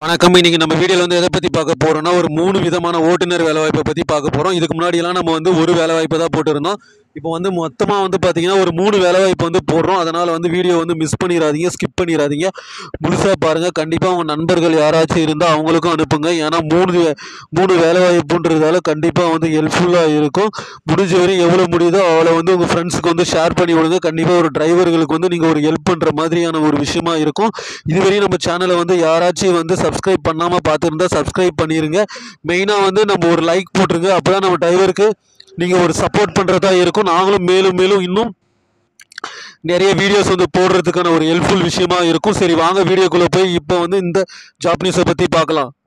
வணக்கம் இன்னைக்கு நம்ம வீடியோவில் வந்து எதை பற்றி பார்க்க போகிறோம்னா ஒரு மூணு விதமான ஓட்டுநர் வேலைவாய்ப்பை பற்றி பார்க்க போகிறோம் இதுக்கு முன்னாடியெல்லாம் நம்ம வந்து ஒரு வேலைவாய்ப்பை தான் போட்டிருந்தோம் இப்போ வந்து மொத்தமாக வந்து பார்த்தீங்கன்னா ஒரு மூணு வேலைவாய்ப்பு வந்து போடுறோம் அதனால் வந்து வீடியோ வந்து மிஸ் பண்ணிடாதீங்க ஸ்கிப் பண்ணிடாதீங்க முழுசாக பாருங்கள் கண்டிப்பாக உங்கள் நண்பர்கள் யாராச்சும் இருந்தால் அவங்களுக்கும் அனுப்புங்க ஏன்னா மூணு வே- மூணு வேலைவாய்ப்புன்றதால கண்டிப்பாக வந்து ஹெல்ப்ஃபுல்லாக இருக்கும் முடிஞ்ச வரையும் எவ்வளோ முடியுதோ அவ்வளோ வந்து உங்கள் ஃப்ரெண்ட்ஸுக்கு வந்து ஷேர் பண்ணி விடுங்க கண்டிப்பாக ஒரு டிரைவர்களுக்கு வந்து நீங்கள் ஒரு ஹெல்ப் பண்ணுற மாதிரியான ஒரு விஷயமா இருக்கும் இதுவரையும் நம்ம சேனலை வந்து யாராச்சும் வந்து சப்ஸ்கிரைப் பண்ணாமல் பார்த்துருந்தா சப்ஸ்கிரைப் பண்ணிடுங்க மெயினாக வந்து நம்ம ஒரு லைக் போட்டுருங்க அப்போ தான் நம்ம டிரைவருக்கு நீங்கள் ஒரு சப்போர்ட் பண்ணுறதா இருக்கும் நாங்களும் மேலும் மேலும் இன்னும் நிறைய வீடியோஸ் வந்து போடுறதுக்கான ஒரு ஹெல்ப்ஃபுல் விஷயமா இருக்கும் சரி வாங்க வீடியோக்குள்ளே போய் இப்போ வந்து இந்த ஜாப் நியூஸை பற்றி பார்க்கலாம்